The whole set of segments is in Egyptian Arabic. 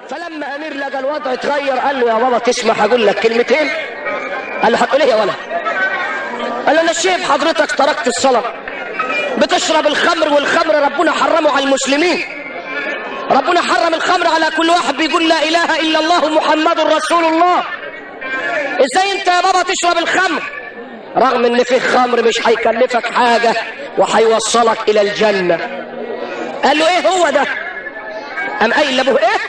فلما امير لقى الوضع اتغير قال له يا بابا تسمح اقول لك كلمتين قال له هتقول ايه يا ولد قال له انا شايف حضرتك تركت الصلاه بتشرب الخمر والخمر ربنا حرمه على المسلمين ربنا حرم الخمر على كل واحد بيقول لا اله الا الله محمد رسول الله ازاي انت يا بابا تشرب الخمر رغم ان فيه خمر مش هيكلفك حاجه وهيوصلك الى الجنه قال له ايه هو ده قام قايل لابوه ايه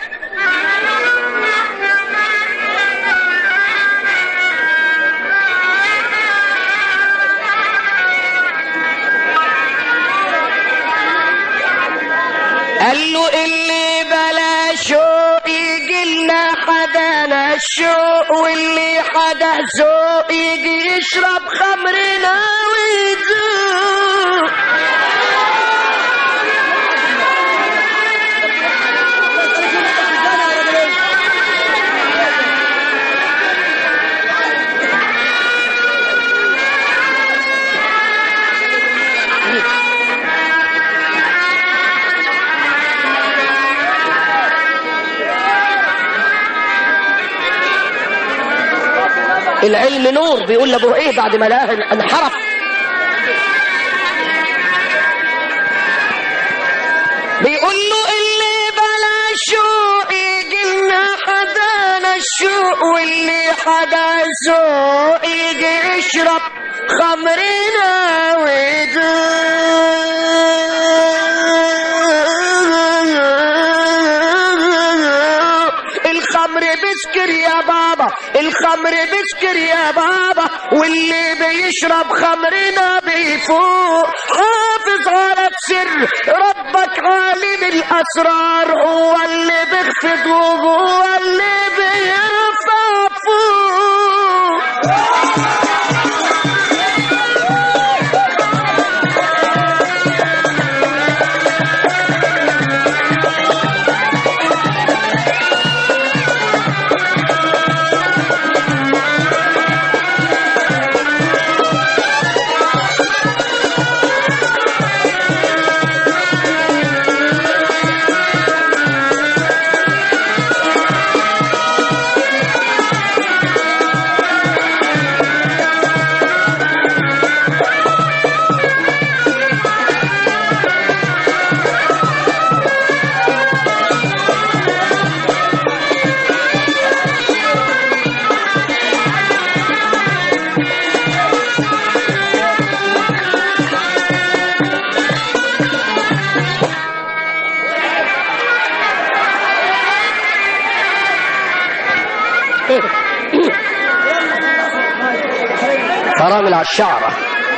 قال له اللي بلا شوق يجي لنا حدانا الشوق واللي حدا ذوق يجي يشرب خمرنا ويذوق العلم نور بيقول لابوه ايه بعد ما لقاه انحرف بيقول له اللي بلا شوق يجي لنا حدانا الشوق واللي حدا ذوق يجي يشرب خمرنا ويدوق الخمر بسكر يا بابا الخمر بسكر يا بابا واللي بيشرب خمرنا بيفوق حافظ على السر ربك عالم الاسرار هو اللي بيخفض وهو اللي بيرفع فوق فرامل على الشعرة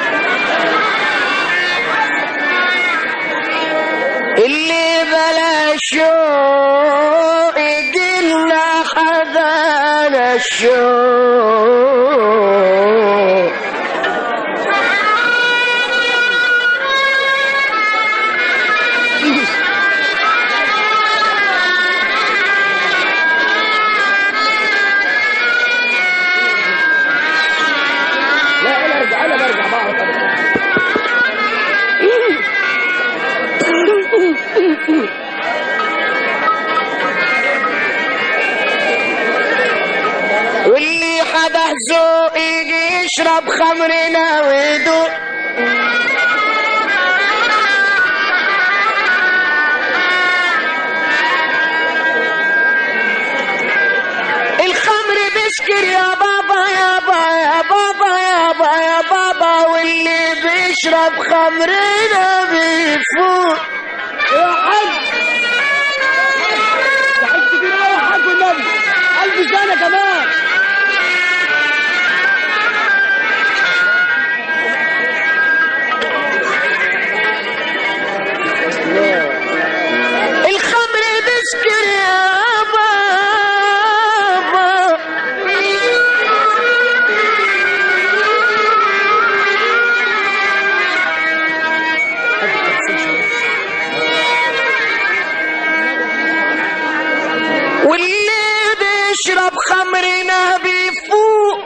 اللي بلا شوق يجيلنا حدانا الشوق لا انا ارجع انا برجع بعرف واللي حدا ذوق يجي يشرب خمرنا ويدوق الخمر بيسكر يا بابا يا بابا يا بابا يا بابا يا بابا واللي بيشرب خمرنا بيفوق يا حاج يا حاج كبير قوي يا حاج والنبي ألف سنة كمان الخمر بيسكر يا بابا واللي بيشرب خمرنا بيفوق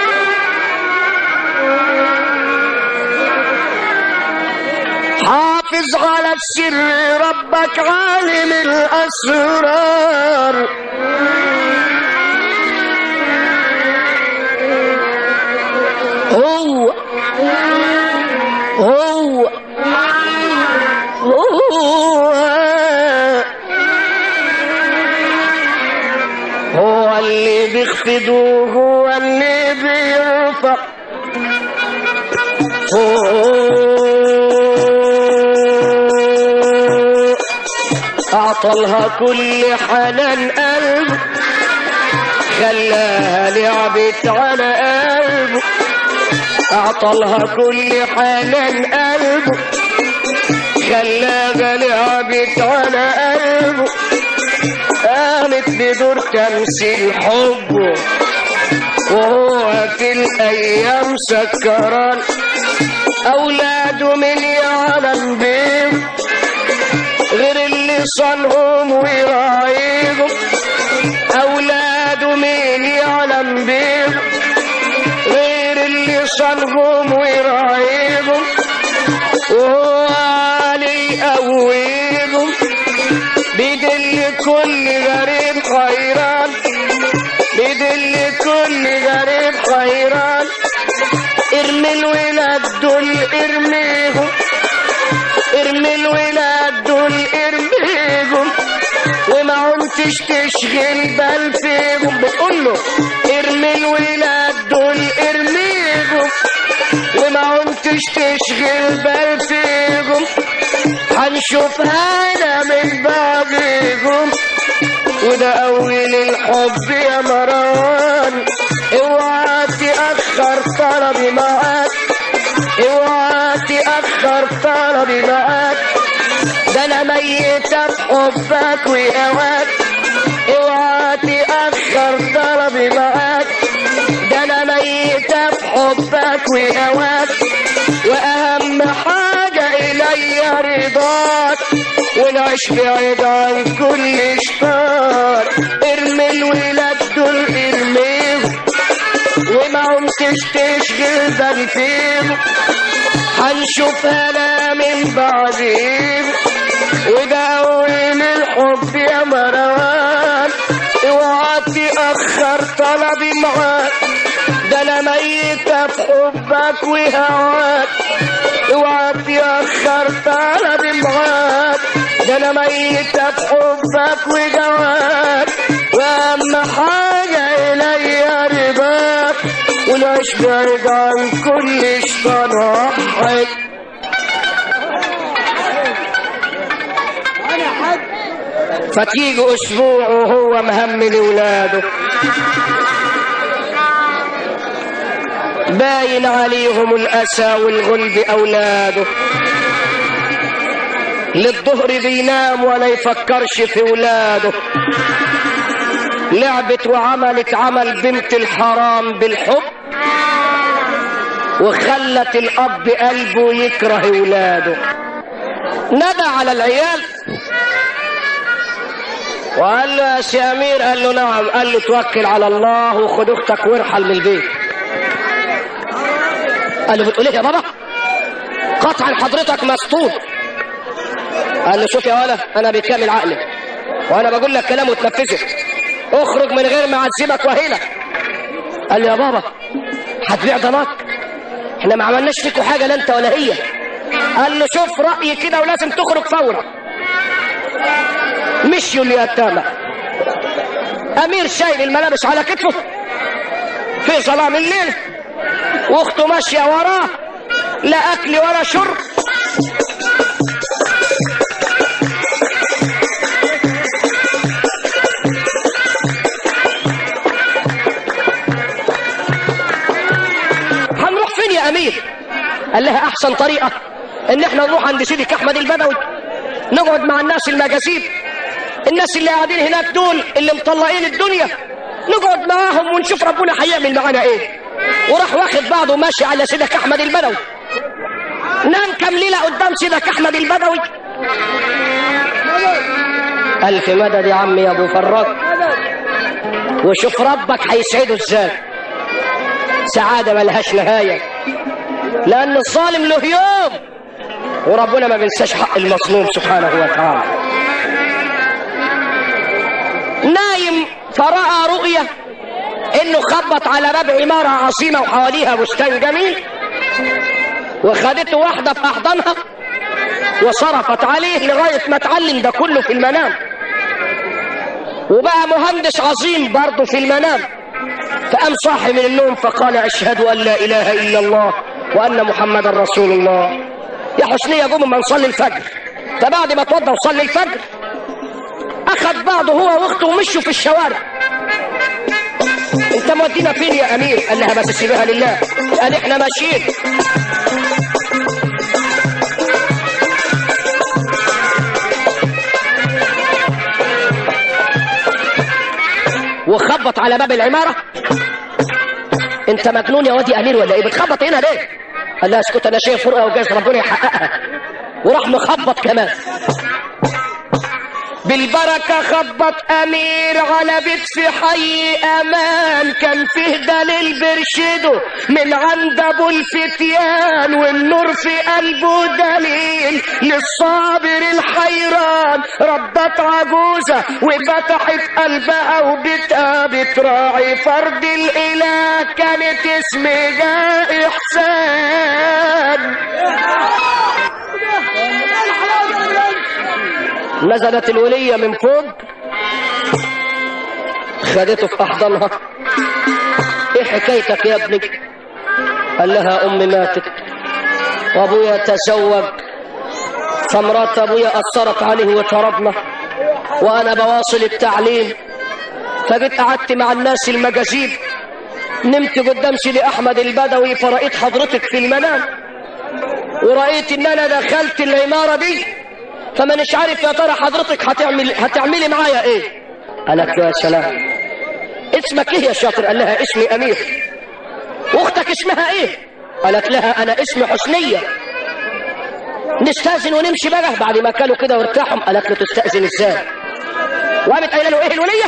حافظ حافظ على السر ربك عالم الأسرار هو هو هو هو اللي بيخفض وهو اللي بيرفع فوق أعطى لها كل حنان قلب خلاها لعبت على قلبه أعطى لها كل حنان قلبه خلاها لعبت على قلبه قامت بدور تمثيل حبه وهو في الأيام سكران أولاده من يعلم بيه غير اللي صنهم ويراعيهم أولاده من يعلم بيه غير اللي صنهم ويراعيهم وهو علي قويهم بيدل كل غريب خيران بيدل كل غريب خيران ارمي الولاد دول ارميهم ارمي الولاد دول ارميهم وما عمتش تشغل بال فيهم بتقول له ارمي الولاد دول ارميهم وما عمتش تشغل بال فيهم هنشوف هذا من بعضهم وده اول الحب يا مروان اوعى تاخر طلبي معاك اوعى تاخر طلبي معاك ده انا ميتة بحبك وهواك اوعى تاخر طلبي معاك ده انا ميتة بحبك وهواك واهم حاجة الي رضاك ونعيش بعيد عن كل شطار ارمي الولاد دول ارميهم وما عمتش تشغل بال فيهم هنشوف هلا من بعدين وده اول الحب يا مروان اوعى تاخر طلبي معاك ده انا ميتة بحبك وهواك اوعى تاخر طلبي معاك ده انا ميتة بحبك وجواك واهم حاجة الي رضاك ونعيش بعيد عن كل شيطان وحيد انا حد فتيجي اسبوع وهو مهمل ولاده باين عليهم الاسى والغل باولاده للظهر بينام ولا يفكرش في ولاده لعبت وعملت عمل بنت الحرام بالحب وخلت الاب قلبه يكره ولاده ندى على العيال وقال له يا سي امير قال له نعم قال له توكل على الله وخد اختك وارحل من البيت قال له بتقول ايه يا بابا قطعا حضرتك مسطول قال له شوف يا ولا انا بكامل عقلي وانا بقول لك كلام وتنفذه اخرج من غير ما اعذبك واهينك قال له يا بابا هتبيع ضناك احنا ما عملناش فيكوا حاجه لا انت ولا هي قال له شوف رايي كده ولازم تخرج فورا مشيوا اليتامى امير شايل الملابس على كتفه في ظلام الليل واخته ماشيه وراه لا اكل ولا شرب هنروح فين يا امير قال لها احسن طريقه ان احنا نروح عند سيدك احمد البدوي نقعد مع الناس المجاذيب الناس اللي قاعدين هناك دول اللي مطلقين الدنيا نقعد معاهم ونشوف ربنا هيعمل معانا ايه وراح واخد بعضه ماشي على سيدك احمد البدوي نام كام ليله قدام سيدك احمد البدوي الف مدد يا عمي يا ابو فراج وشوف ربك هيسعده ازاي سعاده ملهاش نهايه لان الظالم له يوم وربنا ما بينساش حق المظلوم سبحانه وتعالى نايم فرأى رؤية انه خبط على باب عمارة عظيمة وحواليها بستان جميل وخدته واحدة في احضانها وصرفت عليه لغاية ما اتعلم ده كله في المنام وبقى مهندس عظيم برضه في المنام فقام صاحي من النوم فقال اشهد ان لا اله الا الله وان محمدا رسول الله يا حسنية قوم ما نصلي الفجر فبعد ما اتوضى وصلي الفجر اخذ بعضه هو واخته ومشوا في الشوارع انت مودينا فين يا امير قال لها بس سيبها لله قال احنا ماشيين وخبط على باب العمارة انت مجنون يا وادي امير ولا ايه بتخبط هنا ليه قال لها اسكت انا شايف فرقة وجايز ربنا يحققها وراح مخبط كمان بالبركة خبط أمير على بيت في حي أمان كان فيه دليل برشده من عند أبو الفتيان والنور في قلبه دليل للصابر الحيران ردت عجوزة وفتحت قلبها وبتها بتراعي فرد الإله كانت اسمها إحسان نزلت الولية من فوق خدته في أحضانها ايه حكايتك يا ابني قال لها أمي ماتت وأبويا تزوج فمرات أبويا أثرت عليه وطردنا وأنا بواصل التعليم فجيت قعدت مع الناس المجاذيب نمت قدام سيدي أحمد البدوي فرأيت حضرتك في المنام ورأيت إن أنا دخلت العمارة دي فما مش عارف يا ترى حضرتك هتعمل هتعملي معايا ايه قالت له يا سلام اسمك ايه يا شاطر قال لها اسمي امير واختك اسمها ايه قالت لها انا اسمي حسنية نستأذن ونمشي بقى بعد ما كانوا كده وارتاحوا قالت له تستأذن ازاي وقامت قايله له ايه الولية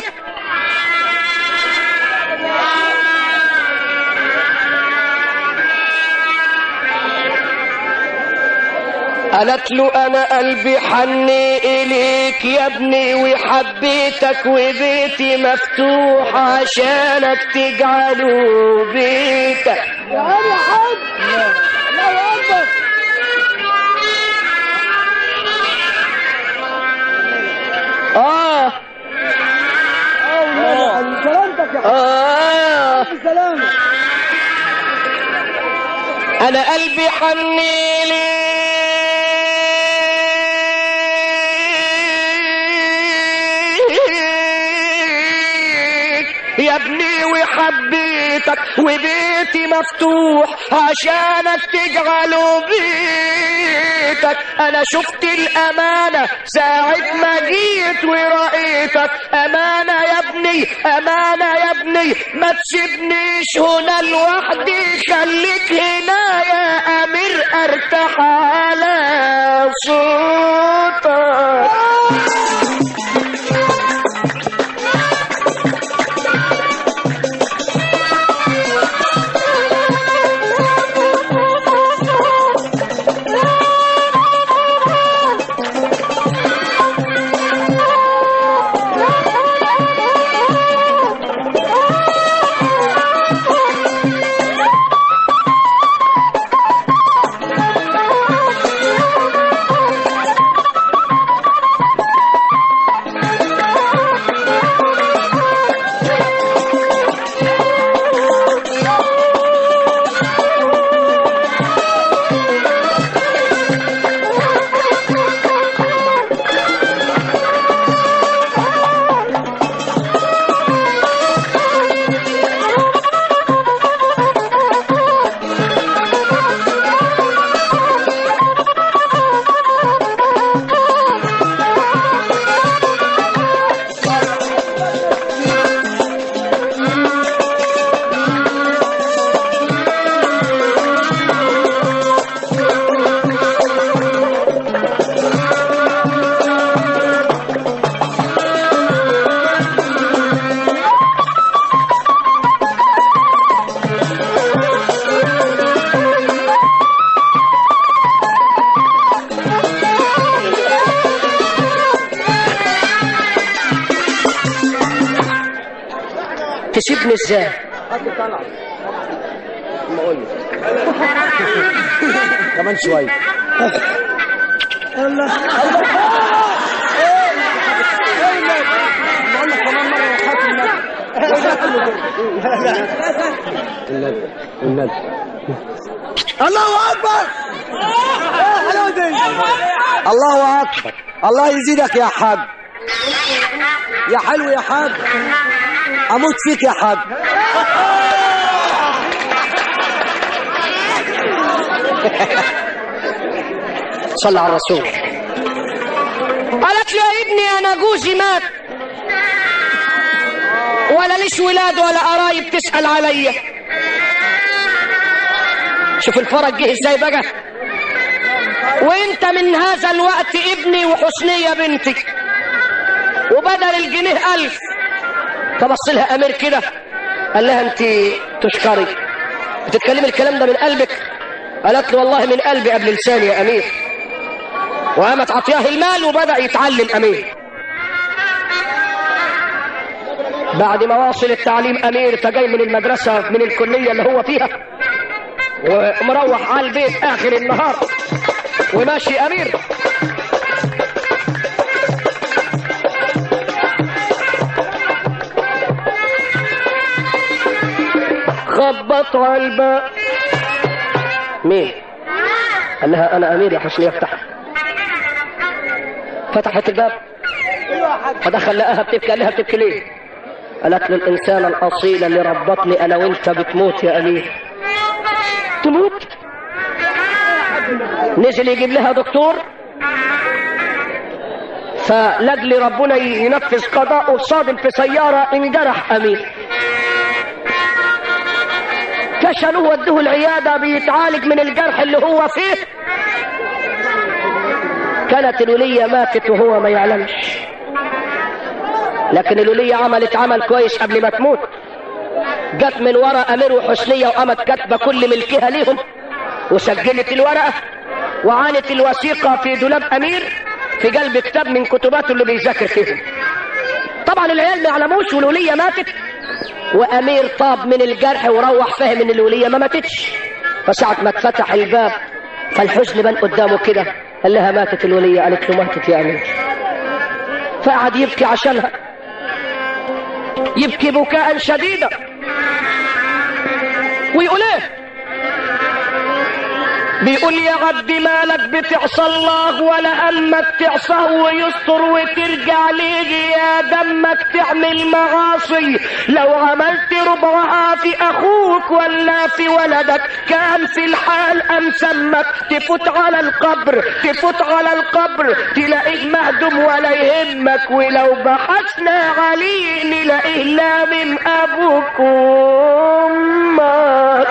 قالت له انا قلبي حني اليك يا ابني وحبيتك وبيتي مفتوح عشانك تجعله بيتك يا عم يا حاج الله اكبر اه اه والنبي يا حبيبي سلامتك يا اه حبيبي سلامة انا قلبي حني ليك يا ابني وحبيتك وبيتي مفتوح عشانك تجعله بيتك انا شفت الامانة ساعة ما جيت ورأيتك امانة يا ابني امانة يا ابني ما تسيبنيش هنا لوحدي خليك هنا يا امير ارتاح على صوتك تسيبني ازاي كمان شويه الله اكبر ايه حلاوه دي الله اكبر الله يزيدك يا حاج يا حلو يا حاج اموت فيك يا حاج صلى على الرسول قالت له يا ابني انا جوزي مات ولا ليش ولاد ولا قرايب تسأل عليا شوف الفرج جه ازاي بقى وانت من هذا الوقت ابني وحسنية بنتي وبدل الجنيه ألف فبص لها أمير كده قال لها انت تشكري بتتكلمي الكلام ده من قلبك قالت له والله من قلبي قبل لساني يا أمير وقامت عطياه المال وبدأ يتعلم أمير بعد ما واصل التعليم أمير فجاي من المدرسة من الكلية اللي هو فيها ومروح على البيت آخر النهار وماشي أمير خبط على الباب مين قال لها انا امير يا حسني افتح فتحت الباب فدخل لقاها بتبكي قال لها بتبكي ليه قالت له الانسان الاصيل اللي ربطني انا وانت بتموت يا امير تموت نزل يجيب لها دكتور فلاجل ربنا ينفذ قضاءه صادم في سيارة انجرح أمير كشلوه ودوه العيادة بيتعالج من الجرح اللي هو فيه كانت الولية ماتت وهو ما يعلمش لكن الولية عملت عمل كويس قبل ما تموت جت من ورا أمير وحسنية وقامت كاتبة كل ملكها ليهم وسجلت الورقة وعانت الوثيقة في دولاب أمير في قلب كتاب من كتباته اللي بيذاكر فيهم طبعا العيال ما يعلموش والولية ماتت وأمير طاب من الجرح وروح فاهم إن الولية ما ماتتش فساعة ما اتفتح الباب فالحزن بان قدامه كده قال لها ماتت الولية قالت له ماتت يا أمير فقعد يبكي عشانها يبكي بكاء شديدا ويقول ايه بيقول يا عبد مالك بتعصى الله ولا امك تعصاه ويستر وترجع ليه يا دمك تعمل معاصي لو عملت ربعها في اخوك ولا في ولدك كان في الحال ام سمك تفوت على القبر تفوت على القبر تلاقيه مهدوم ولا يهمك ولو بحثنا عليه نلاقيه لا من ابوك وامك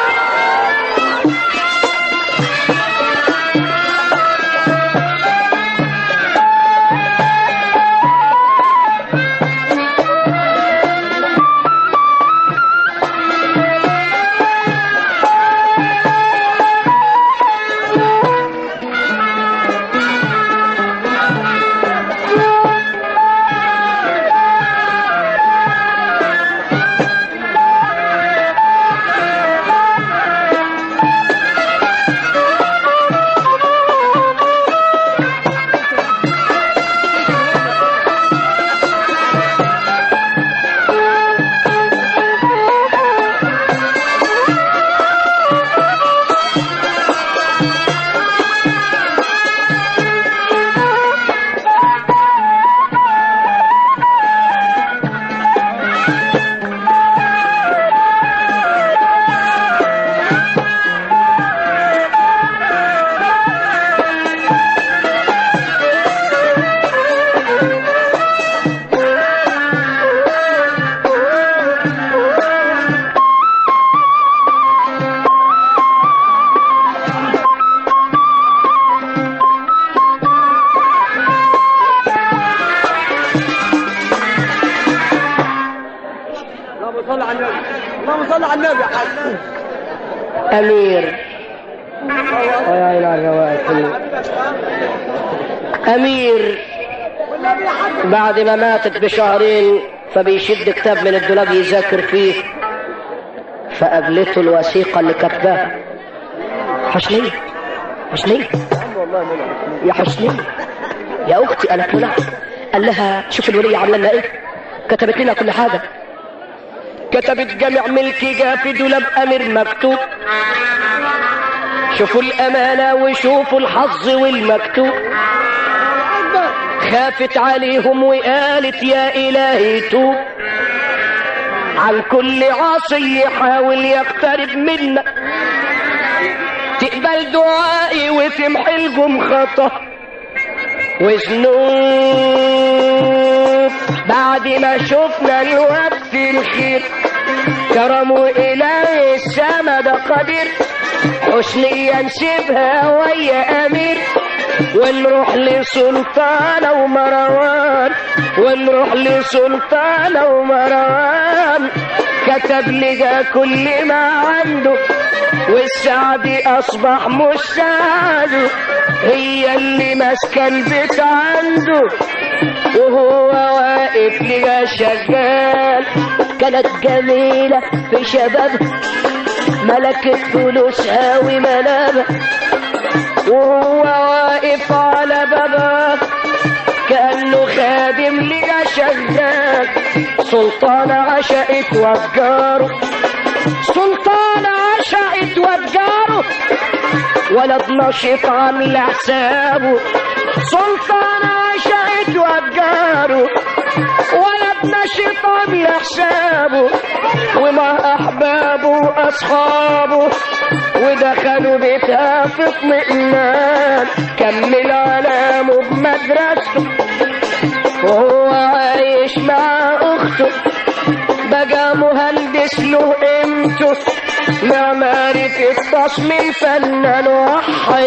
اللهم صل على النبي اللهم صل على النبي يا حاج أمير يا عين على الرواق أمير والنبي يا حاج بعد ما ماتت بشهرين فبيشد كتاب من الدولاب يذاكر فيه فقابلته الوثيقة اللي كتباها حسنية حسنية يا حسنية يا أختي قالت له نعم قال لها شوف الولية عاملة لنا إيه كتبت لنا كل حاجة كتبت جميع ملكي جا في دولاب أمير مكتوب شوفوا الأمانة وشوفوا الحظ والمكتوب خافت عليهم وقالت يا إلهي توب عن كل عاصي يحاول يقترب منا تقبل دعائي وتمحي الجم خطأ وذنوب بعد ما شفنا الوقت الخير كرموا إلهي السما ده قدير حسنية نسيبها ويا أمير ونروح لسلطان ومروان ونروح لسلطان ومروان كتب لي كل ما عنده والسعد أصبح مش سعده هي اللي ماسكة البيت عنده وهو واقف لي شغال كانت جميلة في شبابها ملكت فلوسها ومنابها وهو واقف على بابها كأنه خادم ليا شغال سلطان عشقت وجاره سلطان عشقت وجاره ولد نشيط عامل حسابه سلطان عشقت وجاره ولد نشيط عامل حسابه ومع احبابه واصحابه ودخلوا بيتها في اطمئنان كمل علامه بمدرسته وهو عايش مع اخته بقى مهندس له قيمته معماري في التصميم فنان وحد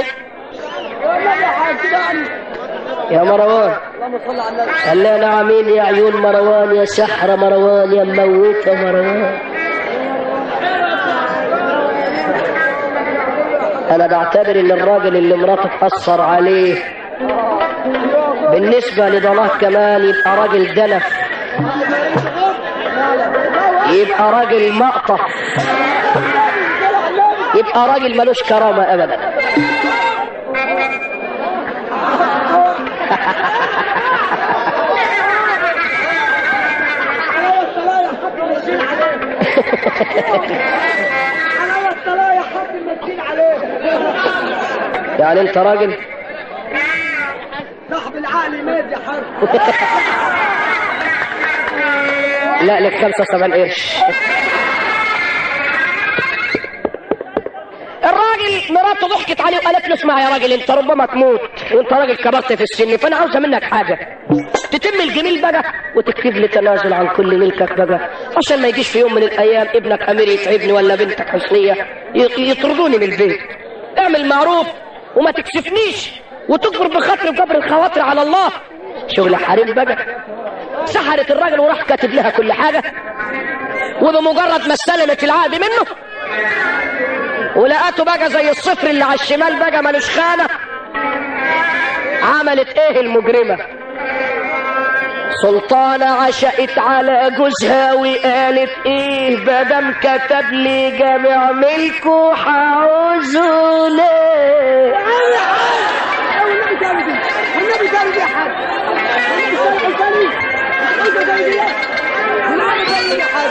يا مروان قال لي انا عميل يا عيون مروان يا سحر مروان يا مموتة مروان انا بعتبر ان الراجل اللي مراته تأثر عليه بالنسبة لضلاه كمان يبقى راجل دلف يبقى راجل مقطع يبقى راجل ملوش كرامة ابدا يعني انت راجل صاحب العقل مات يا حرب لا لك 75 قرش الراجل مراته ضحكت عليه وقالت له اسمع يا راجل انت ربما تموت وانت راجل كبرت في السن فانا عاوزه منك حاجه تتم الجميل بقى وتكتب لي تنازل عن كل ملكك بقى عشان ما يجيش في يوم من الايام ابنك امير يتعبني ولا بنتك حسنيه ي- يطردوني من البيت اعمل معروف وما تكسفنيش وتكبر بخاطري وكبر الخواطر على الله شغل حريم بقى سحرت الراجل وراح كاتب لها كل حاجه وبمجرد ما استلمت العقد منه ولقاته بقى زي الصفر اللي على الشمال بقى ملوش خانه عملت ايه المجرمه سلطانة عشقت على جوزها وقالت ايه بدم كتب لي جامع ملكه هعوزه ليه والنبي جامد والنبي جامد يا حاج والنبي جامد انت جامد يا والنبي جامد يا حاج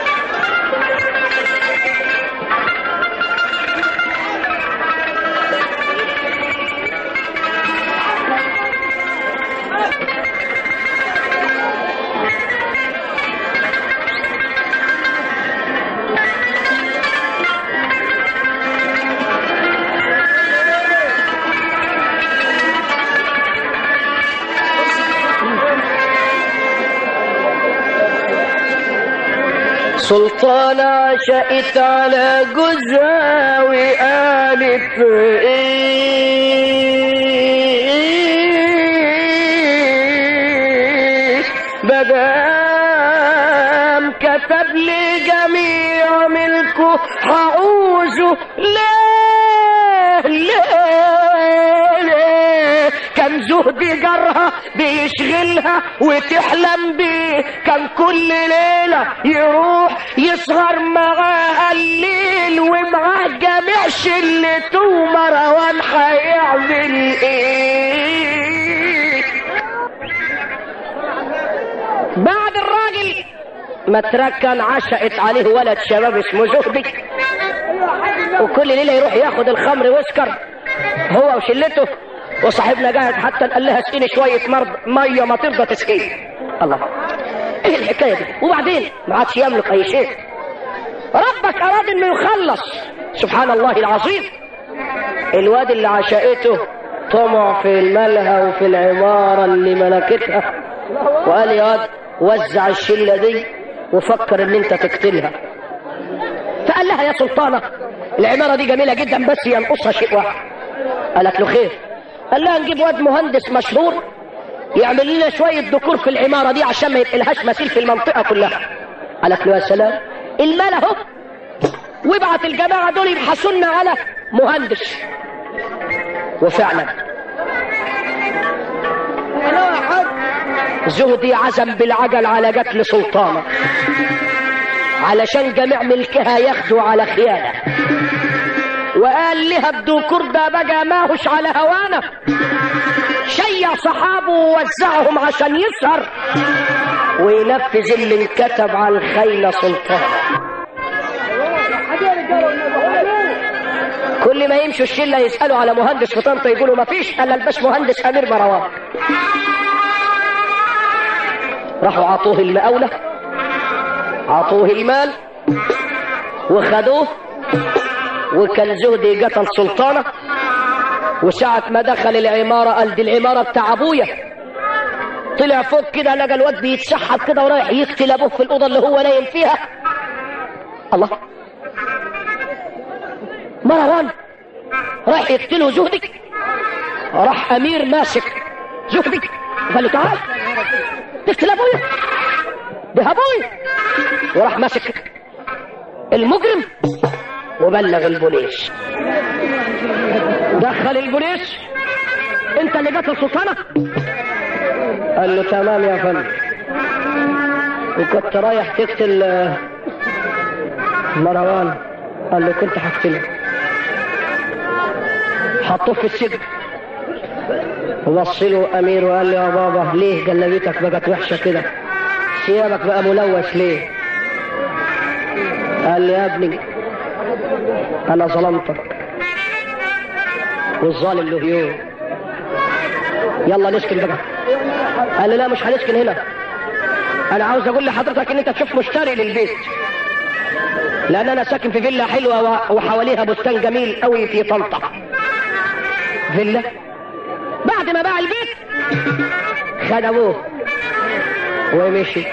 سلطانة عشقت على جوزها وقالت ايه بدام كتب لي جميع ملكه هعوزه ليه ليه ليه كان كان زهدي جارها بيشغلها وتحلم بيه كان كل ليلة يروح يسهر معاها الليل ومعاه جميع شلته مروان هيعمل ايه بعد الراجل ما تركن عشقت عليه ولد شباب اسمه زهدي وكل ليله يروح ياخد الخمر ويسكر هو وشلته وصاحبنا قاعد حتى قال لها اسقيني شويه مرض ميه ما ترضى تسقيني الله ايه الحكايه دي وبعدين ما عادش يملك اي شيء ربك اراد انه يخلص سبحان الله العظيم الواد اللي عشقته طمع في مالها وفي العماره اللي ملكتها وقال يا واد وزع الشله دي وفكر ان انت تقتلها فقال لها يا سلطانه العماره دي جميله جدا بس ينقصها شيء واحد قالت له خير قال لها نجيب واد مهندس مشهور يعمل لنا شويه ديكور في العماره دي عشان ما يبقلهاش مثيل في المنطقه كلها قالت له يا سلام المال اهو وابعت الجماعه دول يبحثوا لنا على مهندس وفعلا زهدي عزم بالعجل على قتل سلطانه علشان جميع ملكها ياخدوا على خيانه وقال لها الدكور ده بقى ماهوش على هوانا شيع صحابه ووزعهم عشان يسهر وينفذ اللي انكتب على الخيل سلطان كل ما يمشوا الشله يسالوا على مهندس في طنطا يقولوا ما فيش الا الباش مهندس امير مروان راحوا عطوه المقاوله عطوه المال وخدوه وكان زهدي قتل سلطانه وساعة ما دخل العمارة قال دي العمارة بتاع أبويا طلع فوق كده لقى الواد بيتسحب كده ورايح يقتل أبوه في الأوضة اللي هو نايم فيها الله مروان رايح يقتله زهدي راح أمير ماسك زهدي قال له تعال تقتل أبويا ده أبويا وراح ماسك المجرم وبلغ البوليس دخل البوليس انت اللي قتل سلطانه قال له تمام يا فندم وكنت رايح تقتل آه، مروان قال له كنت هقتله حطوه في السجن وصله امير وقال له يا بابا ليه جلبيتك بقت وحشه كده ثيابك بقى ملوث ليه قال لي يا ابني انا ظلمتك والظالم له يوم يلا نسكن بقى قال لي لا مش هنسكن هنا انا عاوز اقول لحضرتك ان انت تشوف مشتري للبيت لان انا ساكن في فيلا حلوه و- وحواليها بستان جميل قوي في طنطا فيلا بعد ما باع البيت خد ابوه ومشي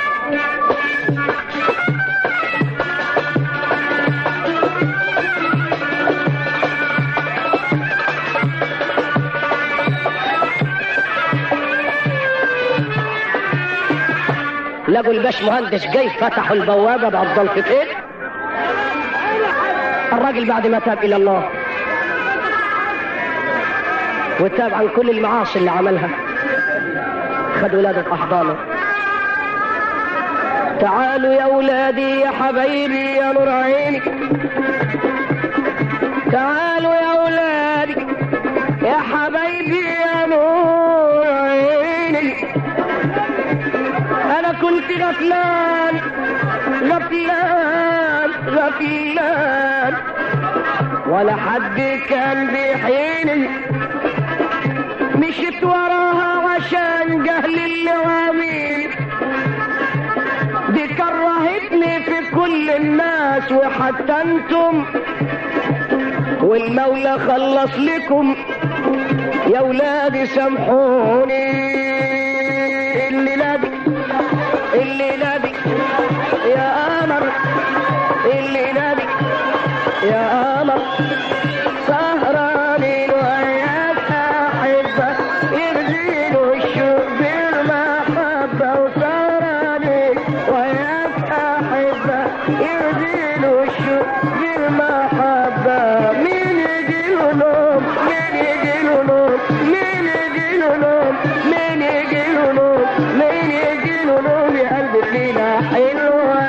لقوا الباش مهندس جاي فتحوا البوابه بعد ضلفتين الراجل بعد ما تاب الى الله وتاب عن كل المعاصي اللي عملها خد ولاده في احضانه تعالوا يا ولادي يا حبايبي يا نور عيني تعالوا يا ولادي يا حبايبي يا نور عيني انا كنت غفلان غفلان غفلان ولا حد كان بيحيني مشيت وراها عشان جهل العواميل دي كرهتني في كل الناس وحتى انتم والمولى خلص لكم يا ولادي سامحوني اللي نادي اللي نادي يا قمر اللي نادي يا قمر سهرانين وياك أحبة يرزيلوا الشوق بالمحبة وسهرانين وياك أحبة يرزيلوا الشوق بالمحبة مين يجي له نوم مين يجي له نوم مين يجي له نوم مين يجي له نوم مين يجي له نوم يا قلبي في ليلة حلوة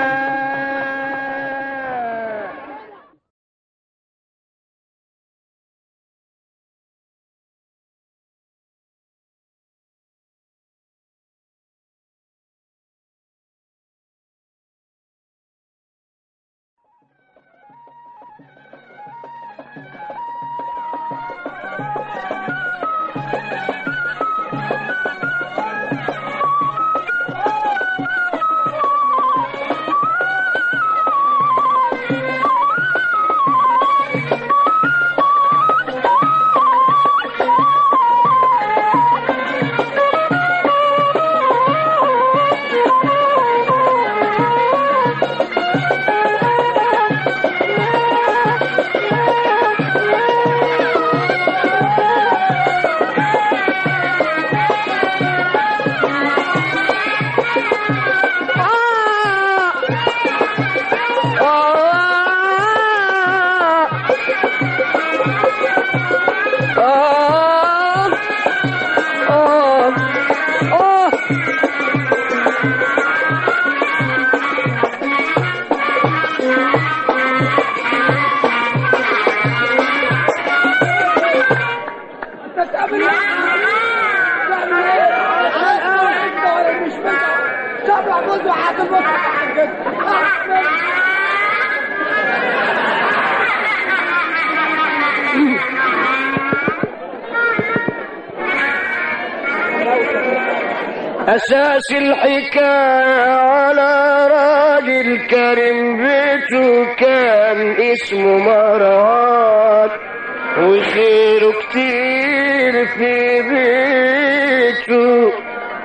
أساس الحكاية على راجل كريم بيته كان اسمه مروان وخيره كتير في بيته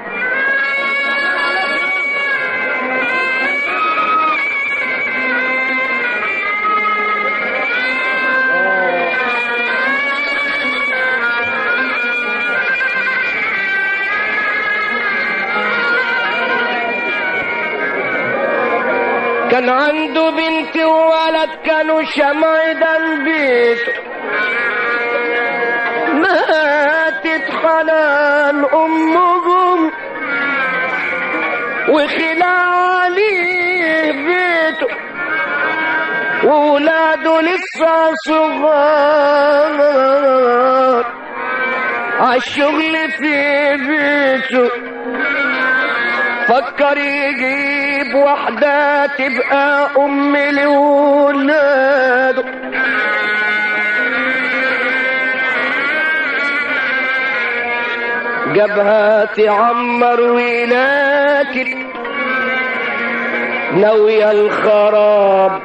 كان عنده بنت وولد كانوا شمعدان بيته ماتت حنان امهم وخلع عليه بيته وولاده لسه صغار عالشغل في بيته فكر يجيب واحدة تبقى أم لولاده جابها تعمر ولكن ناوية الخراب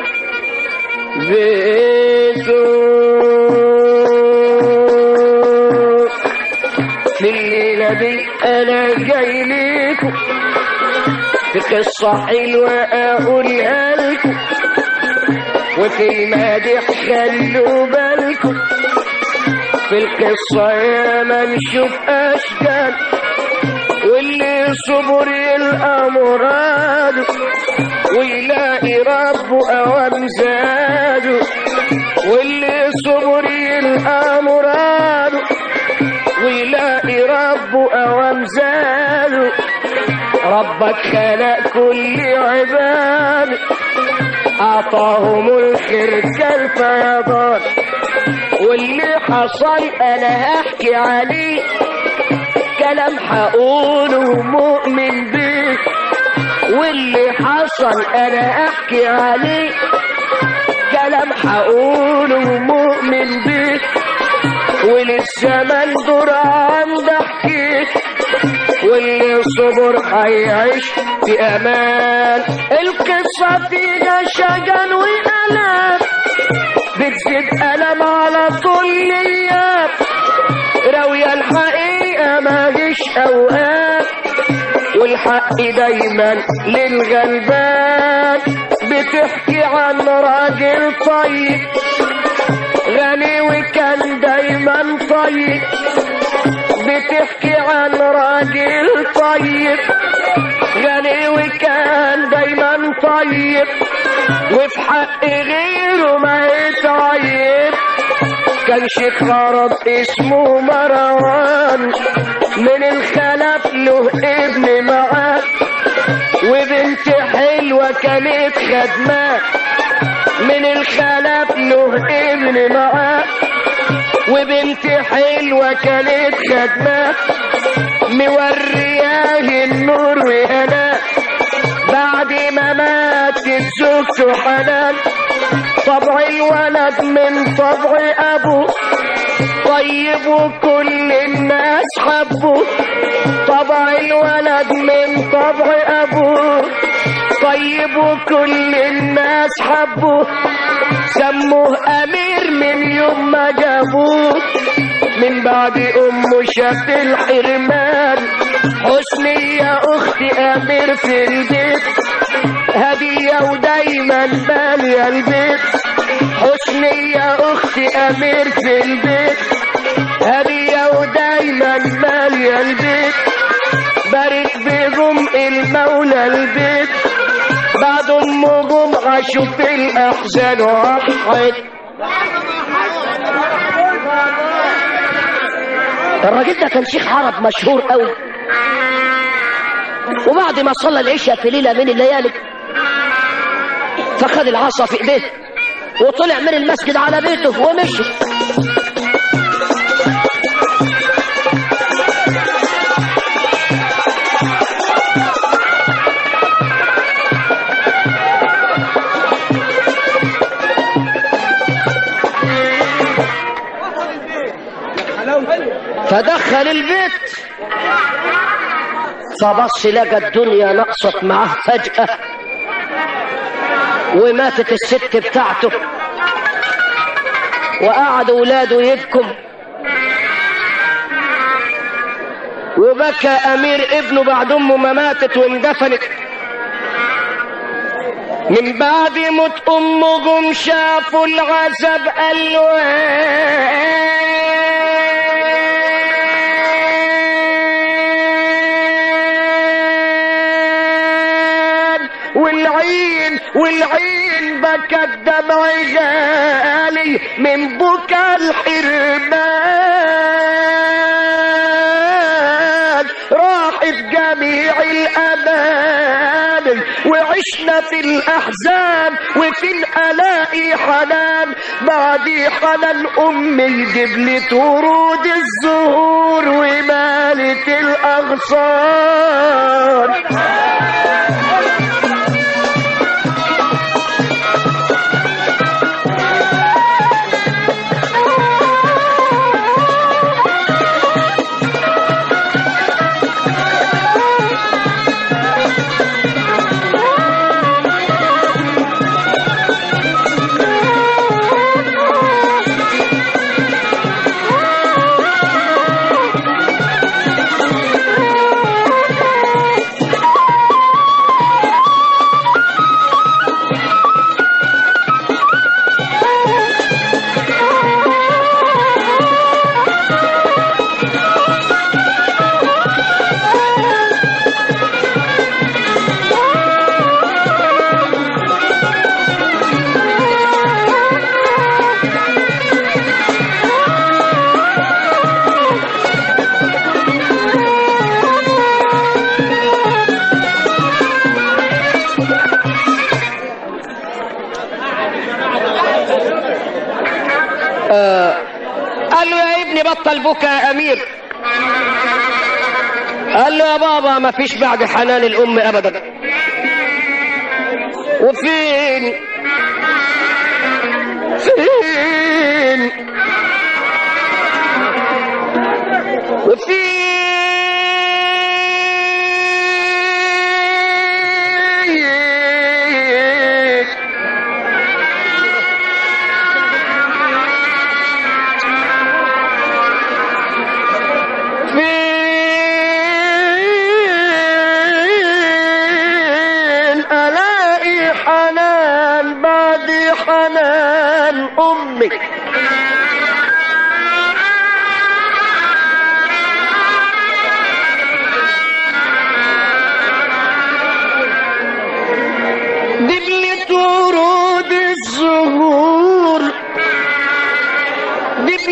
بيته في الليلة دي أنا جاي ليكم في قصة حلوة أقولها لكم وفي المدح خلوا بالكم في القصة يا ما نشوف أشكال واللي صبر يلقى مراده ويلاقي ربه أوام زاده واللي صبر يلقى مراده ويلاقي ربه أوام زاده ربك خلق كل عباد أعطاهم الخير كالفيضان واللي حصل أنا هحكي عليه كلام حقوله مؤمن بيه واللي حصل أنا أحكي عليه كلام حقوله مؤمن بيه وللزمن دور عم ضحكيك واللي صبر هيعيش في امان القصه فيها شجن والام بتزيد الم على طول الايام راويه الحقيقه ما جيش اوقات والحق دايما للغلبان بتحكي عن راجل طيب غني وكان دايما طيب بتحكي عن راجل طيب غني وكان دايما طيب وفي حق غيره ما يتعيب كان شيخ عرب اسمه مروان من الخلف له ابن معاه وبنت حلوة كانت خدماه من الخلف له ابن معاه وبنت حلوة كانت خدماه مورياه النور وهناه بعد ما ماتت زوجته حنان طبع الولد من طبع ابوه طيب وكل الناس حبوه طبع الولد من طبع ابوه طيب وكل الناس حبوه سموه امير من يوم ما جابوه من بعد امه شاف الحرمان حسني يا اختي امير في البيت هدية ودايما مالية البيت حسني يا اختي امير في البيت هدية ودايما مالية البيت بارك بهم المولى البيت بعد امهم عاشوا في الاحزان وحد الراجل ده كان شيخ عرب مشهور قوي وبعد ما صلى العشاء في ليله من الليالي فخد العصا في ايديه وطلع من المسجد على بيته ومشي فدخل البيت فبص لقى الدنيا نقصت معاه فجأة وماتت الست بتاعته وقعد ولاده يبكم وبكى أمير ابنه بعد أمه ما ماتت واندفنت من بعد موت أمهم شافوا العذاب ألوان والعين والعين بكت دمع غالي من بكى الحرمان راحت جميع الأمان وعشنا في الأحزان وفي الألاء حنان بعد حنان أمي جبلت ورود الزهور ومالت الأغصان قال له يا ابني بطل بكى يا امير قال له يا بابا ما فيش بعد حنان الام ابدا وفين فين وفين فين ألاقي حنان بعد حنان أمي دبلة ورود الزهور دبلة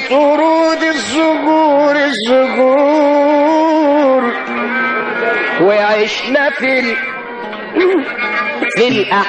طابت ورود الزهور الزهور وعشنا في ال... في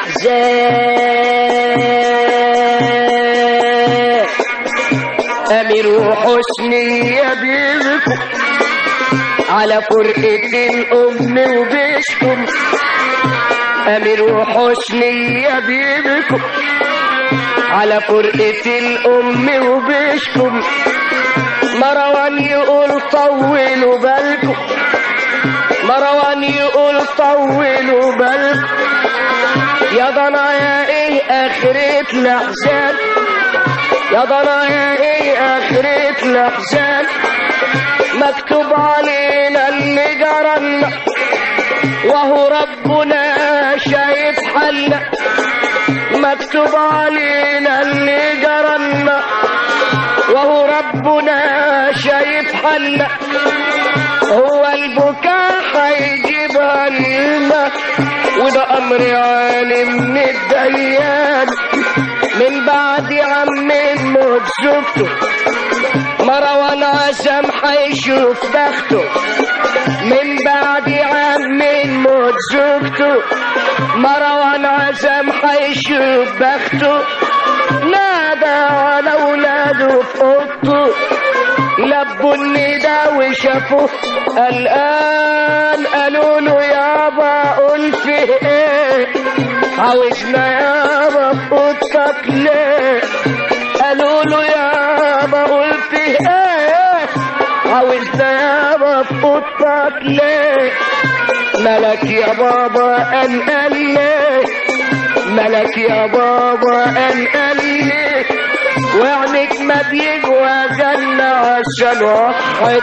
الأحزان أمير وحسني يبيكم على فرقة الأم وبيشكم أمير وحسني يبيكم على فرقة الأم وبيشكم مروان يقول طولوا بالكم مروان يقول طولوا بالكم يا ضنايا ايه اخرة الاحزان يا ضنايا ايه اخرة الاحزان مكتوب علينا اللي جرالنا وهو ربنا شايف حالنا مكتوب علينا اللي جرالنا وهو ربنا شايف حالنا هو البكاء هيجيبها لنا وده امر عالم من الديان من بعد عم موت زوجته مروان عزم هيشوف بخته من بعد عم موت زوجته مروان عزم هيشوف بخته نادى على اولاده في اوضته لبوا الندى وشافوه الآن قالوا له يابا قول فيه ايه عاوزنا يابا في اوضتك ليه قالوا له يابا قول فيه ايه عاوزنا يابا في اوضتك ليه ملك يا بابا قال قال ليه ملك يا بابا قال قال ليه وعينك ما بيجوى جنة عشان وحد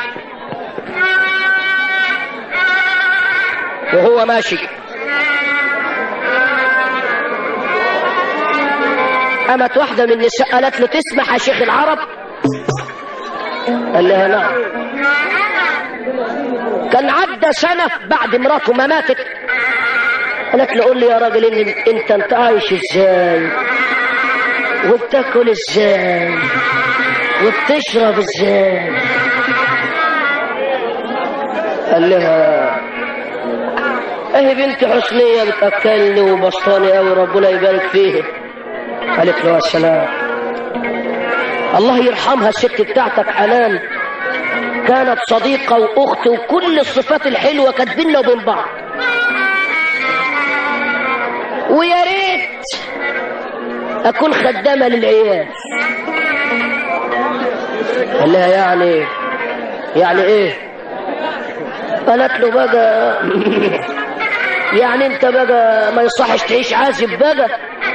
وهو ماشي قامت واحدة من النساء قالت له تسمح يا شيخ العرب قال لها نعم كان عدى سنة بعد مراته ما ماتت قالت له قول لي يا راجل إن انت انت عايش ازاي وبتاكل ازاي وبتشرب ازاي قال لها اهي بنت حسنية بتأكلني وبسطاني قوي ربنا يبارك فيها قالت له يا سلام الله يرحمها الست بتاعتك حنان كانت صديقة وأخت وكل الصفات الحلوة كانت بينا وبين بعض ويا ريت أكون خدامة للعيال قال لها يعني يعني إيه قالت له بقى يعني أنت بقى ما يصحش تعيش عازب بقى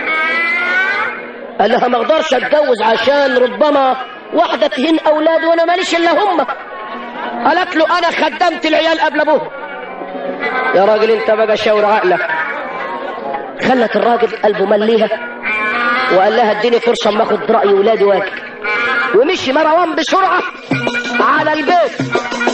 قال لها ما اقدرش اتجوز عشان ربما واحدة تهين اولادي وانا ماليش الا هم قالت له انا خدمت العيال قبل ابوهم يا راجل انت بقى شاور عقلك خلت الراجل قلبه مليها وقال لها اديني فرصة اما اخد رأي ولادي واجي ومشي مروان بسرعة على البيت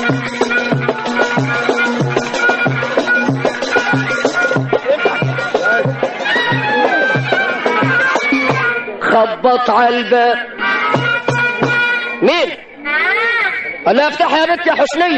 خبط على الباب مين قال لها افتح يا بنت يا حسنية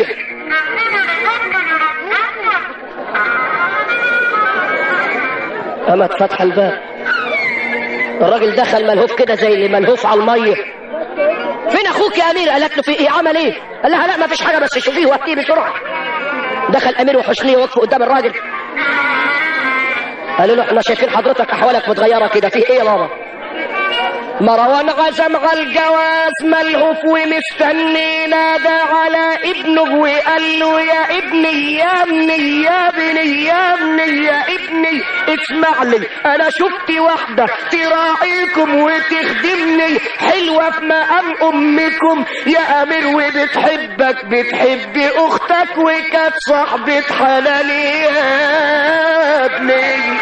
قامت فتح الباب الراجل دخل ملهوف كده زي اللي ملهوف على الميه فين اخوك يا امير قالت له في ايه عمل ايه قال لها لا ما فيش حاجه بس شوفيه وهاتيه بسرعه دخل امير وحسنيه وقفوا قدام الراجل قالوا له احنا شايفين حضرتك احوالك متغيره كده فيه ايه يا بابا مروان غزم على الجواز ملهوف ومستني نادى على ابنه وقال له يا ابني يا ابني يا ابني يا ابني يا ابني اسمع لي انا شفت واحدة تراعيكم وتخدمني حلوة في مقام امكم يا امير وبتحبك بتحب اختك وكانت صاحبة حلال يا ابني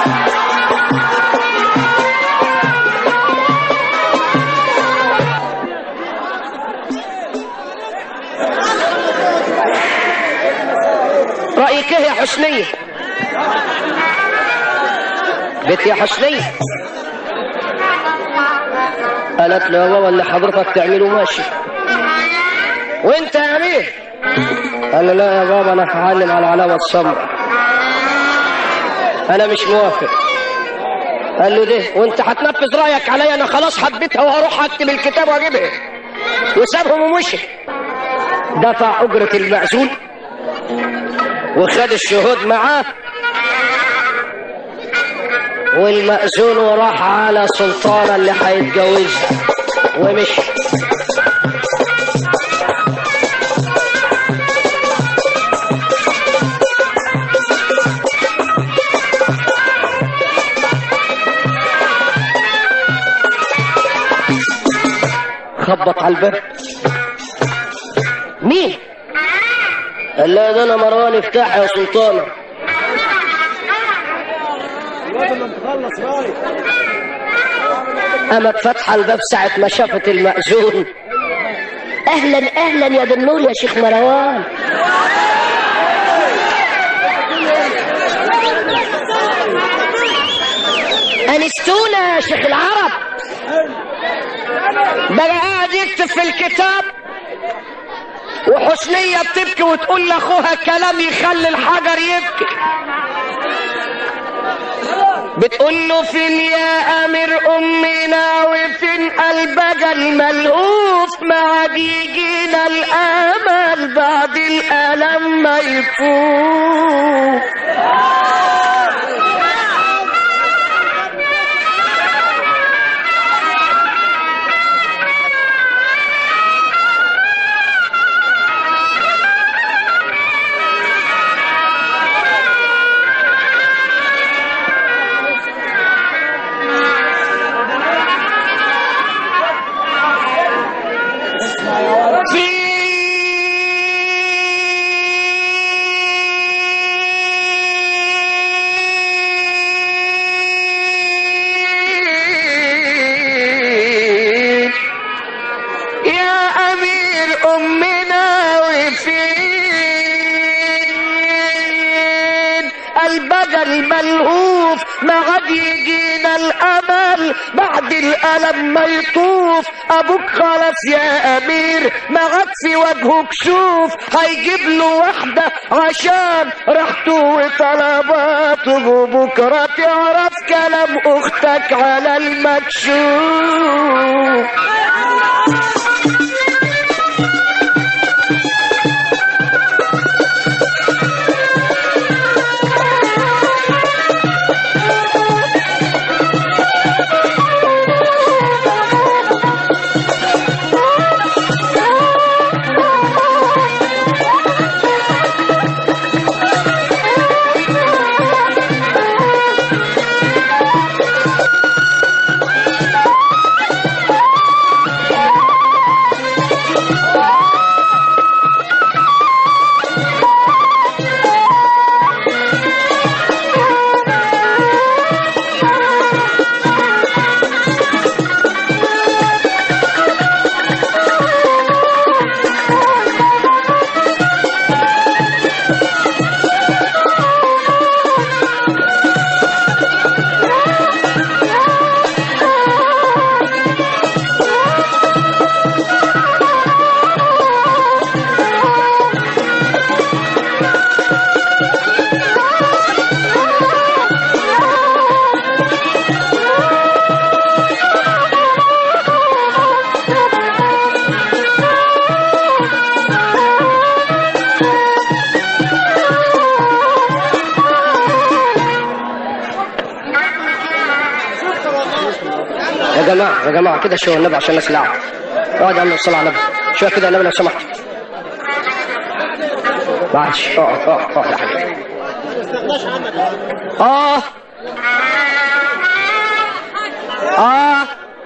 رأيك ايه يا حسنية بنت يا حسنية قالت له يا بابا اللي حضرتك تعمله ماشي وانت يا امير قال له لا يا بابا انا هعلم على العلاوه السمراء انا مش موافق قال له ده وانت هتنفذ رايك عليا انا خلاص حبيتها وهروح اكتب الكتاب واجيبها وسابهم ومشي دفع اجره المأذون وخد الشهود معاه والمأذون وراح على سلطانة اللي هيتجوزها ومشي خبط على الباب مين؟ قال لا ده انا مروان افتح يا سلطانه قامت فاتحه الباب ساعه ما شافت المأذون اهلا اهلا يا دنور يا شيخ مروان انستونا يا شيخ العرب بقى قاعد يكتب في الكتاب وحسنية بتبكي وتقول لاخوها كلام يخلي الحجر يبكي بتقول له فين يا امير امنا وفين قلبك الملهوف ما بيجينا الامل بعد الالم ما يفوت فين يا أمير أمنا وفين البقى الملهوف ما عاد يجينا الأمل بعد الألم ما يطوف أبوك خلاص يا أمير ما عاد في وجهه كشوف هيجيب له واحدة عشان راحته وطلباته وبكرة تعرف كلام أختك على المكشوف يا جماعة يا جماعة كده شوية النبي عشان الناس لعب اقعد يا عم صل على النبي شوية كده يا النبي لو سمحت معلش اقعد اقعد اقعد يا حبيبي اه اه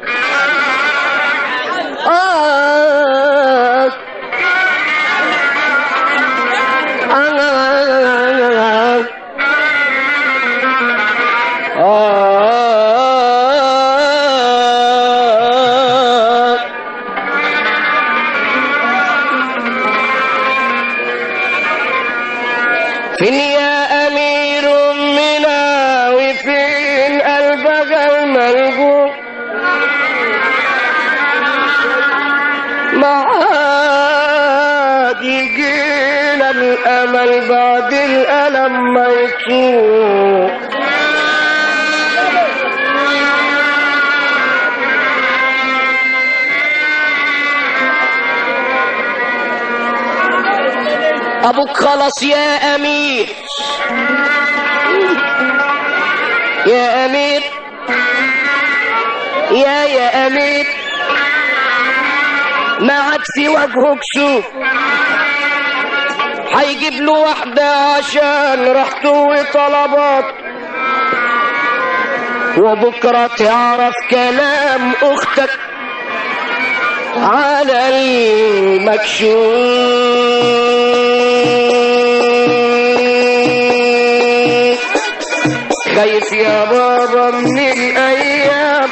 اه آه. آه. فين يا أمير منا وفين قلبك الملجوء الامل بعد الالم ما يطول ابوك خلص يا امير يا امير يا يا امير ما عاد في وجهك شوف هيجيب له واحدة عشان ريحته وطلبات وبكرة تعرف كلام أختك على المكشوف خايف يا بابا من الأيام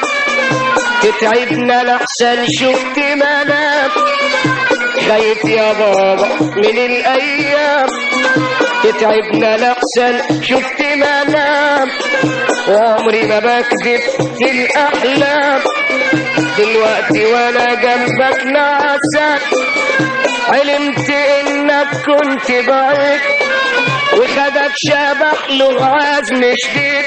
تتعبنا لحسن شفت منام خايف يا بابا من الأيام تتعبنا لحسن شفت منام وعمري ما بكذب في الأحلام دلوقتي وانا جنبك نعسان علمت انك كنت بعيد وخدك شبح له عزم شديد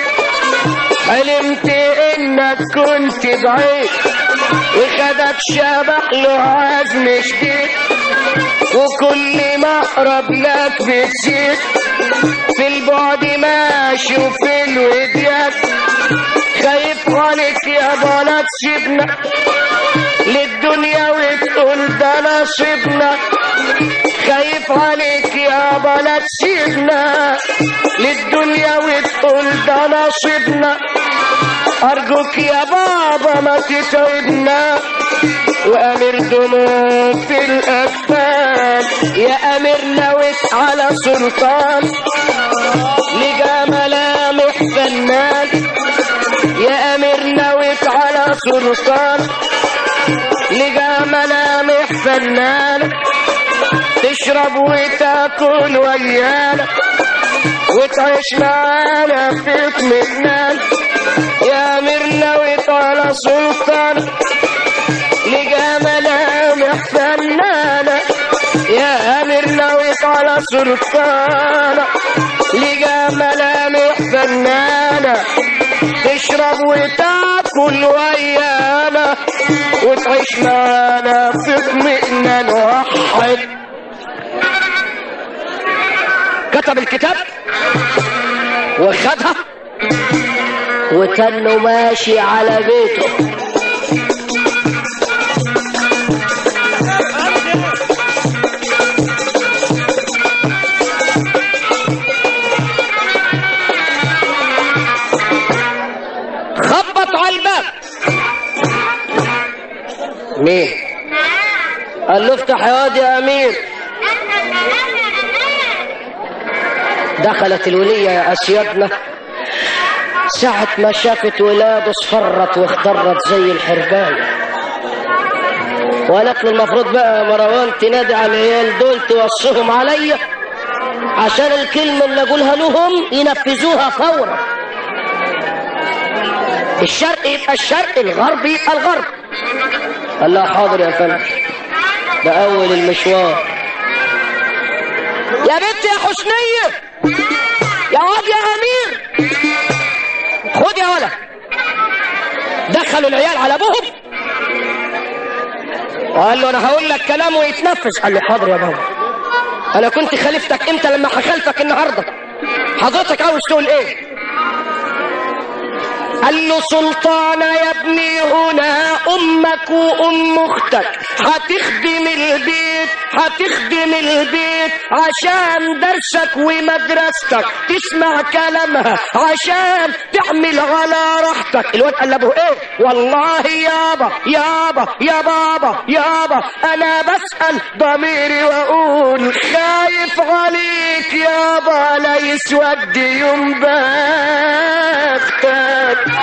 علمت انك كنت بعيد وخدك شبح له عزم شديد وكل ما اقرب لك بتزيد في البعد ماشي وفي الوديان خايف عليك يا بلد سيبنا للدنيا وتقول ده نصيبنا خايف عليك يا بلد سيبنا للدنيا وتقول ده نصيبنا أرجوك يا بابا ما تتعبنا وأمير دموع في الأكفان يا أمير نويت على سلطان لقى ملامح فنان يا أمير نويت على سلطان لقى ملامح فنان تشرب وتاكل ويانا وتعيش معانا في اطمئنان يا أمير نويت على سلطان لقى ملامح فنانة يا أمير نويت على سلطان لقى ملامح فنانة تشرب وتاكل ويانا وتعيش معانا في اطمئنان وحد كتب الكتاب وخدها وتنه ماشي على بيته خبط على الباب مين قال له افتح يا واد يا امير دخلت الولية يا أسيادنا ساعة ما شافت ولاده اصفرت واخضرت زي الحرباية وقالت له المفروض بقى يا مروان تنادي على العيال دول توصيهم عليا عشان الكلمة اللي أقولها لهم ينفذوها فورا الشرق يبقى الشرق الغرب يبقى الغرب قال لها حاضر يا فندم ده أول المشوار يا بنت يا حسنية يا واد يا أمير خد يا ولد دخلوا العيال على أبوهم وقال له أنا هقول لك كلام ويتنفذ قال له حاضر يا بابا أنا كنت خليفتك إمتى لما هخالفك النهاردة حضرتك عاوز تقول إيه قال له سلطانة يا ابني هنا أمك وأم أختك هتخدم البيت هتخدم البيت عشان درسك ومدرستك تسمع كلامها عشان تعمل على راحتك الواد قال لابوه ايه والله يابا يابا يا بابا يابا انا بسأل ضميري واقول خايف عليك يابا لا يسود يوم بختك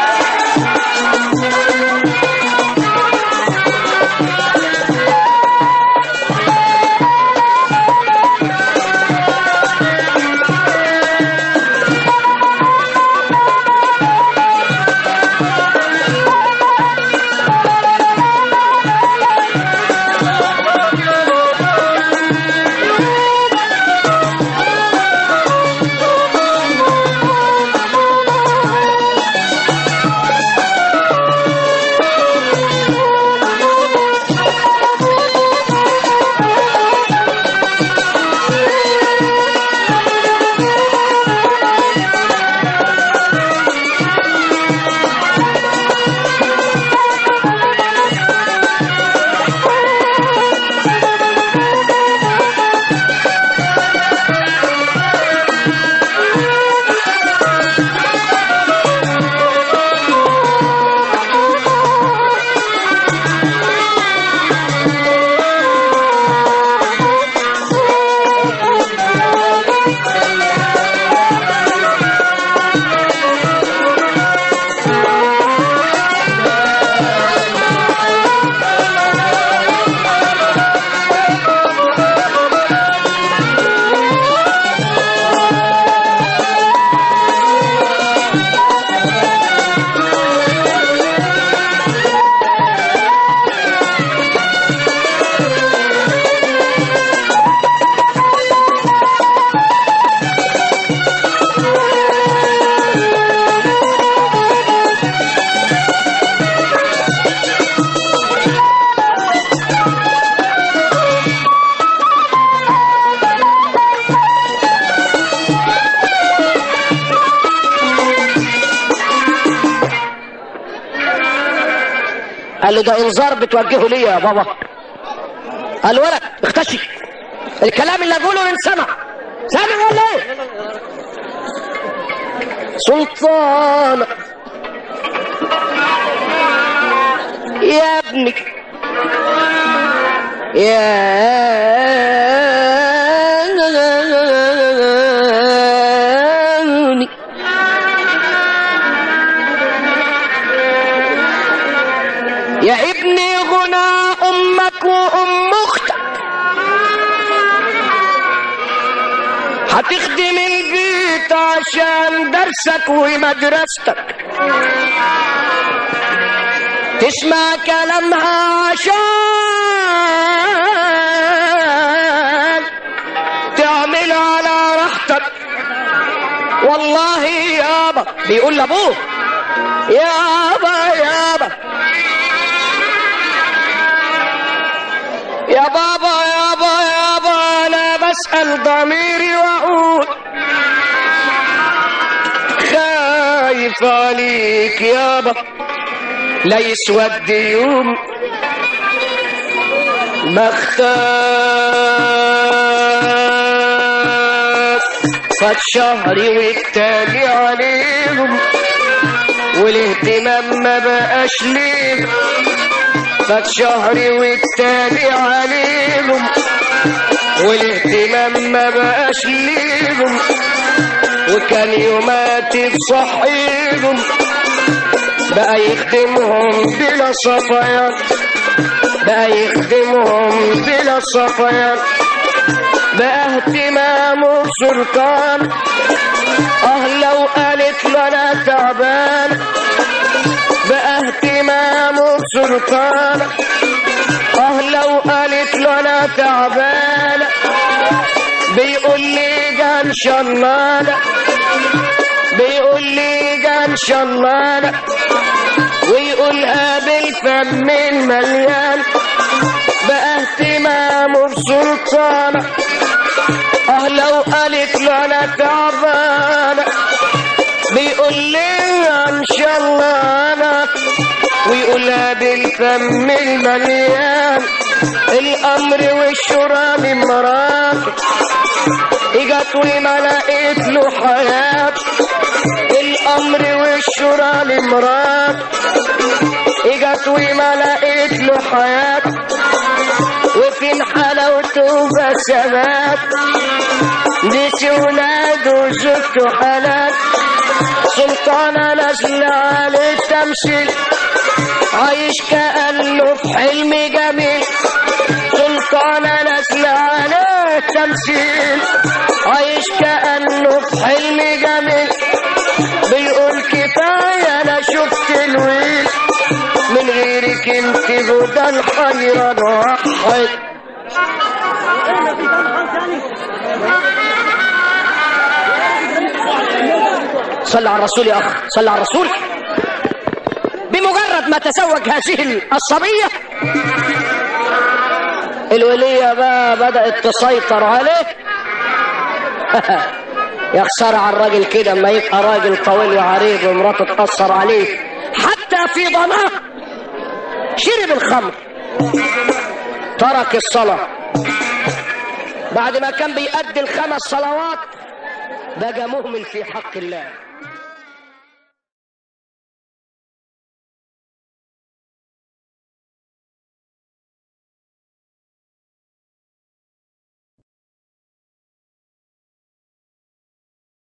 قال له ده انذار بتوجهه لي يا بابا قال له ولد اختشي الكلام اللي اقوله ينسمع سامع ولا ايه سلطان يا ابني يا ابني يا ابني غنى امك وام اختك هتخدم البيت عشان درسك ومدرستك تسمع كلامها عشان تعمل على راحتك والله يابا بيقول لابوه يابا يابا يا بابا يابا يابا انا بسأل ضميري واقول خايف عليك يابا لا يسود يوم مختار فات شهري والتالي عليهم والاهتمام ما بقاش ليهم فات شهري والتالي عليهم والاهتمام ما بقاش ليهم وكان يوماتي بصحيهم بقى يخدمهم بلا صفيان بقى يخدمهم بلا صفيان بقى اهتمامه بسلطان اه لو قالت له انا تعبان بقى اهتمامه بسلطان اه لو قالت له انا تعبان بيقول لي جان شنانة بيقول لي جان شنانة ويقولها بالفم المليان بقى اهتمامه بسلطانة اه لو قالت له انا تعبانة بيقول لي ان شاء الله انا ويقولها بالفم المليان الامر والشورى من مراته اجت وما لقيت له حياة الامر والشورى لمرات اجت وما لقيت له حياة وفين حلاوته بسمات نسي ولاده وزوجته حلال سلطانة نازلة على التمثيل عايش كأنه في حلم جميل سلطانة نازلة على التمثيل عايش كأنه في حلم جميل بيقول كفاية أنا شفت الويل من غيرك انت هدى الحيران وحد صلى على الرسول يا أخ صلى على الرسول بمجرد ما تزوج هذه الصبية الولية بقى بدأت تسيطر عليه يا خسارة على الراجل كده اما يبقى راجل طويل وعريض ومراته تأثر عليه حتى في ضناه شرب الخمر ترك الصلاة بعد ما كان بيأدي الخمس صلوات بقى مهمل في حق الله